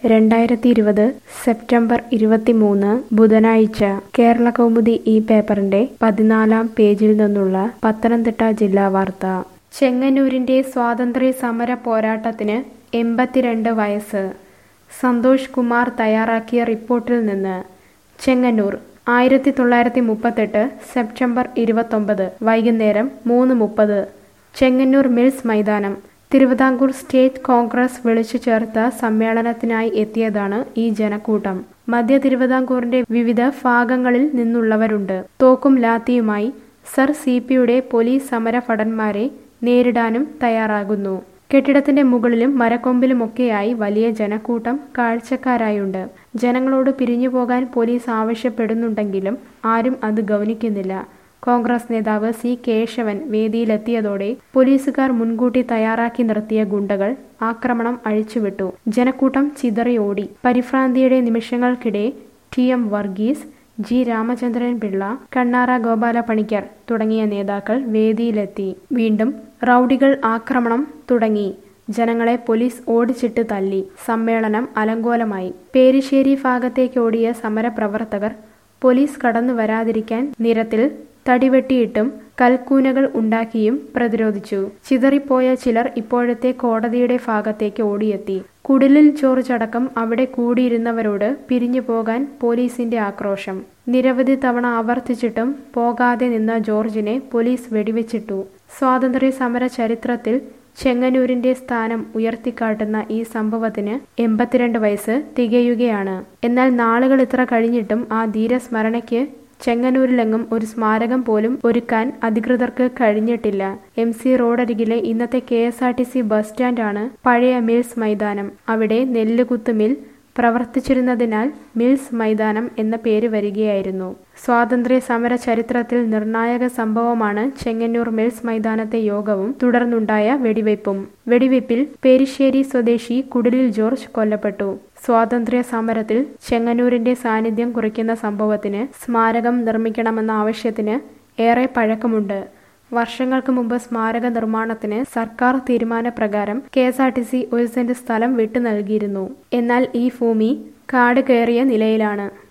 രണ്ടായിരത്തി ഇരുപത് സെപ്റ്റംബർ ഇരുപത്തിമൂന്ന് ബുധനാഴ്ച കേരള കൗമുദി ഈ പേപ്പറിന്റെ പതിനാലാം പേജിൽ നിന്നുള്ള പത്തനംതിട്ട ജില്ലാ വാർത്ത ചെങ്ങന്നൂരിന്റെ സ്വാതന്ത്ര്യ സമര പോരാട്ടത്തിന് എൺപത്തിരണ്ട് വയസ്സ് സന്തോഷ് കുമാർ തയ്യാറാക്കിയ റിപ്പോർട്ടിൽ നിന്ന് ചെങ്ങന്നൂർ ആയിരത്തി തൊള്ളായിരത്തി മുപ്പത്തെട്ട് സെപ്റ്റംബർ ഇരുപത്തൊമ്പത് വൈകുന്നേരം മൂന്ന് മുപ്പത് ചെങ്ങന്നൂർ മിൽസ് മൈതാനം തിരുവിതാംകൂർ സ്റ്റേറ്റ് കോൺഗ്രസ് വിളിച്ചു ചേർത്ത സമ്മേളനത്തിനായി എത്തിയതാണ് ഈ ജനക്കൂട്ടം മധ്യ തിരുവിതാംകൂറിന്റെ വിവിധ ഭാഗങ്ങളിൽ നിന്നുള്ളവരുണ്ട് തോക്കും ലാത്തിയുമായി സർ സി പിയുടെ പോലീസ് സമരഭടന്മാരെ നേരിടാനും തയ്യാറാകുന്നു കെട്ടിടത്തിന്റെ മുകളിലും മരക്കൊമ്പിലുമൊക്കെയായി വലിയ ജനക്കൂട്ടം കാഴ്ചക്കാരായുണ്ട് ജനങ്ങളോട് പിരിഞ്ഞു പോകാൻ പോലീസ് ആവശ്യപ്പെടുന്നുണ്ടെങ്കിലും ആരും അത് ഗൗനിക്കുന്നില്ല കോൺഗ്രസ് നേതാവ് സി കേശവൻ വേദിയിലെത്തിയതോടെ പോലീസുകാർ മുൻകൂട്ടി തയ്യാറാക്കി നിർത്തിയ ഗുണ്ടകൾ ആക്രമണം അഴിച്ചുവിട്ടു ജനക്കൂട്ടം ചിതറി ഓടി പരിഭ്രാന്തിയുടെ നിമിഷങ്ങൾക്കിടെ T M Varghese G Ramachandran Pillai Kannara Gopala Panicker തുടങ്ങിയ നേതാക്കൾ വേദിയിലെത്തി വീണ്ടും റൌഡികൾ ആക്രമണം തുടങ്ങി ജനങ്ങളെ പോലീസ് ഓടിച്ചിട്ട് തല്ലി സമ്മേളനം അലങ്കോലമായി പേരിശ്ശേരി ഭാഗത്തേക്ക് ഓടിയ സമരപ്രവർത്തകർ പോലീസ് കടന്നു വരാതിരിക്കാൻ നിരത്തിൽ തടിവെട്ടിയിട്ടും കൽക്കൂനകൾ ഉണ്ടാക്കിയും പ്രതിരോധിച്ചു ചിതറിപ്പോയ ചിലർ ഇപ്പോഴത്തെ കോടതിയുടെ ഭാഗത്തേക്ക് ഓടിയെത്തി കുടിലിൽ ജോർജ് അടക്കം അവിടെ കൂടിയിരുന്നവരോട് പിരിഞ്ഞു പോകാൻ പോലീസിന്റെ ആക്രോശം നിരവധി തവണ ആവർത്തിച്ചിട്ടും പോകാതെ നിന്ന ജോർജിനെ പോലീസ് വെടിവെച്ചിട്ടു സ്വാതന്ത്ര്യ സമര ചരിത്രത്തിൽ ചെങ്ങന്നൂരിന്റെ സ്ഥാനം ഉയർത്തിക്കാട്ടുന്ന ഈ സംഭവത്തിന് എൺപത്തിരണ്ട് വയസ്സ് തികയുകയാണ് എന്നാൽ നാളുകൾ ഇത്ര കഴിഞ്ഞിട്ടും ആ ധീരസ്മരണയ്ക്ക് ചെങ്ങന്നൂരിലെങ്ങും ഒരു സ്മാരകം പോലും ഒരുക്കാൻ അധികൃതർക്ക് കഴിഞ്ഞിട്ടില്ല എം സി റോഡരികിലെ ഇന്നത്തെ K S R T C bus സ്റ്റാൻഡാണ് പഴയ മിൽസ് മൈതാനം അവിടെ നെല്ലുകുത്ത് മിൽ പ്രവർത്തിച്ചിരുന്നതിനാൽ മിൽസ് മൈതാനം എന്ന പേര് വരികയായിരുന്നു സ്വാതന്ത്ര്യ സമര ചരിത്രത്തിൽ നിർണായക സംഭവമാണ് ചെങ്ങന്നൂർ മിൽസ് മൈതാനത്തെ യോഗവും തുടർന്നുണ്ടായ വെടിവയ്പും വെടിവയ്പിൽ പേരിശ്ശേരി സ്വദേശി കുടിലിൽ ജോർജ് കൊല്ലപ്പെട്ടു സ്വാതന്ത്ര്യ സമരത്തിൽ ചെങ്ങന്നൂരിന്റെ സാന്നിധ്യം കുറിക്കുന്ന സംഭവത്തിന് സ്മാരകം നിർമ്മിക്കണമെന്ന ആവശ്യത്തിന് ഏറെ പഴക്കമുണ്ട് വർഷങ്ങൾക്ക് മുമ്പ് സ്മാരക നിർമ്മാണത്തിന് സർക്കാർ തീരുമാനപ്രകാരം K S R T C ഒരു സെന്റ് സ്ഥലം വിട്ടു നൽകിയിരുന്നു എന്നാൽ ഈ ഭൂമി കാട് കയറിയ നിലയിലാണ്